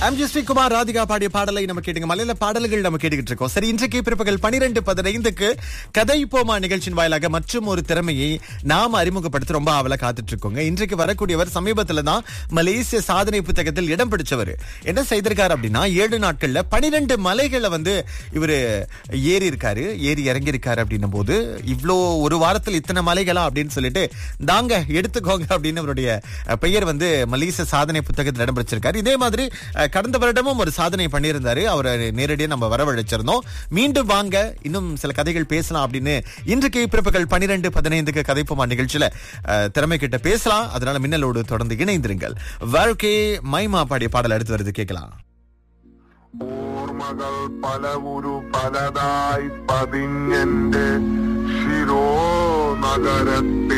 MG Sreekumar Radhika பாடிய பாடலை நம்ம கேட்டுங்க மலையில பாடல்கள் நம்ம கேட்டுக்கிட்டு இருக்கோம் சரி இன்றைக்கு பிற்பகல் பனிரெண்டு பதினைந்துக்கு கதை போமா நிகழ்ச்சியின் வாயிலாக மற்றும் ஒரு திறமையை நாம அறிமுகப்படுத்த ரொம்ப ஆவலா காத்துட்டு இருக்கோங்க இன்றைக்கு வரக்கூடியவர் சமீபத்துல தான் மலேசிய சாதனை புத்தகத்தில் இடம் பிடிச்சவர் என்ன செய்திருக்காரு அப்படின்னா ஏழு நாட்கள்ல பனிரெண்டு மலைகளை வந்து இவரு ஏறி இருக்காரு ஏறி இறங்கி இருக்காரு அப்படின்னும் போது இவ்வளோ ஒரு வாரத்தில் இத்தனை மலைகளா அப்படின்னு சொல்லிட்டு தாங்க எடுத்துக்கோங்க அப்படின்னு அவருடைய அஹ், பெயர் வந்து மலேசிய சாதனை புத்தகத்தில் இடம் பிடிச்சிருக்காரு இதே மாதிரி அஹ், கடந்த வருடமும் ஒரு சாதனை பண்ணியிருந்தாரு அவரை நேரடியாக நம்ம வரவழைச்சிருந்தோம் மீண்டும் வாங்க இன்னும் சில கதைகள் பேசலாம் அப்படின்னு இன்றைக்கு பிற்பகல் பனிரெண்டு பதினைந்துக்கு கதைப்போமா நிகழ்ச்சியில அஹ், திறமை கிட்ட பேசலாம் அதனால மின்னலோடு தொடர்ந்து இணைந்திருங்கள் வாழ்க்கை மைமா பாடிய பாடல் அடுத்து வருது கேட்கலாம் ഓർമ്മകൾ പലവുരു പലതായി പതിഞ്ഞെന്റെ ശിരോ നഗരത്തിൽ